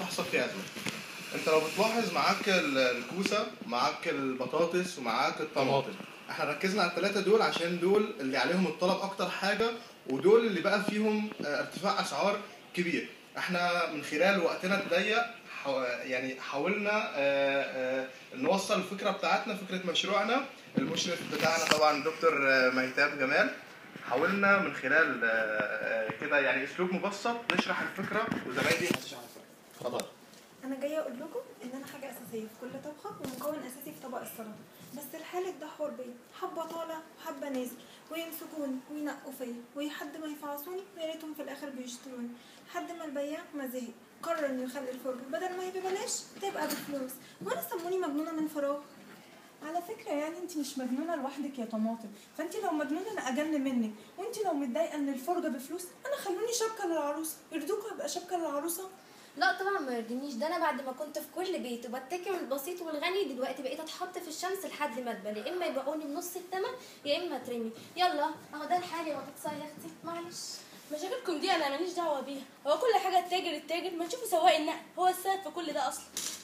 هتحصل فيه ازمه انت لو بتلاحظ معاك ال- الكوسه معاك البطاطس ومعاك الطماطم احنا ركزنا على الثلاثه دول عشان دول اللي عليهم الطلب اكتر حاجه ودول اللي بقى فيهم آه، ارتفاع اسعار كبير احنا من خلال وقتنا الضيق حو- يعني حاولنا آه، آه، نوصل الفكره بتاعتنا فكره مشروعنا المشرف بتاعنا طبعا دكتور آه، مهتاب جمال حاولنا من خلال آه، آه، كده يعني اسلوب مبسط نشرح الفكره وزمايلي هتشرح الفكره اتفضل انا جايه اقول لكم ان انا حاجه اساسيه في كل طبخه ومكون اساسي في طبق السلطه بس الحالة ده حوار بيا حبه طالع وحبه نازل ويمسكوني وينقوا فيا وحد ما يفعصوني ويا ريتهم في الاخر بيشتروني لحد ما البياع ما زهق قرر انه يخلي الفرجه بدل ما هي ببلاش تبقى بفلوس وانا سموني مجنونه من فراغ على فكرة يعني انت مش مجنونة لوحدك يا طماطم فانت لو مجنونة انا اجل منك وانت لو متضايقة ان الفرجة بفلوس انا خلوني شبكة للعروسة يرضوكوا ابقى شبكة للعروسة لا طبعا ما يرضينيش ده انا بعد ما كنت في كل بيت وبتكي من البسيط والغني دلوقتي بقيت اتحط في الشمس لحد ما اتبل يا اما يبيعوني بنص الثمن يا اما اترمي يلا اهو ده الحال يا بطاطسايه يا اختي معلش مشاكلكم دي انا ماليش دعوه بيها هو كل حاجه التاجر التاجر ما تشوفوا سواق النقل هو السبب في كل ده اصلا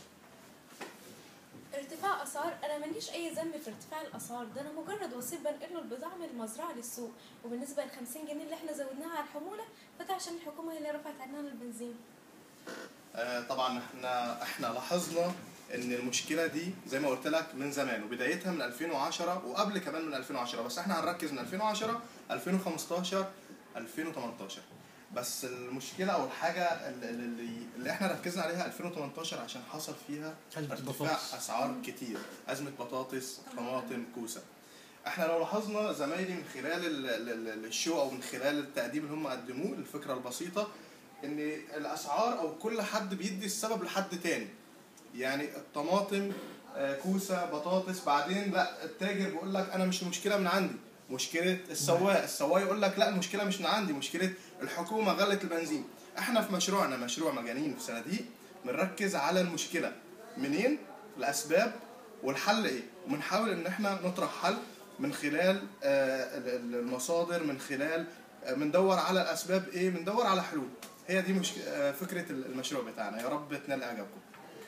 ارتفاع اسعار انا ماليش اي ذنب في ارتفاع الاسعار ده انا مجرد وسيط بنقله البضاعه من المزرعه للسوق وبالنسبه لل 50 جنيه اللي احنا زودناها على الحموله فده عشان الحكومه هي اللي رفعت عننا البنزين آه، طبعا احنا احنا لاحظنا ان المشكله دي زي ما قلت لك من زمان وبدايتها من 2010 وقبل كمان من 2010 بس احنا هنركز من 2010 2015 2018 بس المشكله او الحاجه اللي, اللي, اللي احنا ركزنا عليها 2018 عشان حصل فيها أزمة ارتفاع بطاطس. اسعار كتير ازمه بطاطس طماطم كوسه احنا لو لاحظنا زمايلي من خلال ال- ال- ال- الشو او من خلال التقديم اللي هم قدموه الفكره البسيطه ان الاسعار او كل حد بيدي السبب لحد تاني يعني الطماطم آه، كوسه بطاطس بعدين لا التاجر بيقول لك انا مش المشكله من عندي مشكله السواق السواق يقول لك لا المشكله مش من عندي مشكله الحكومه غلت البنزين احنا في مشروعنا مشروع مجانين في صناديق بنركز على المشكله منين الاسباب والحل ايه وبنحاول ان احنا نطرح حل من خلال آه، ال- ال- المصادر من خلال آه، بندور على الاسباب ايه بندور على حلول هي دي مش... آه، فكره المشروع بتاعنا يا رب تنال اعجابكم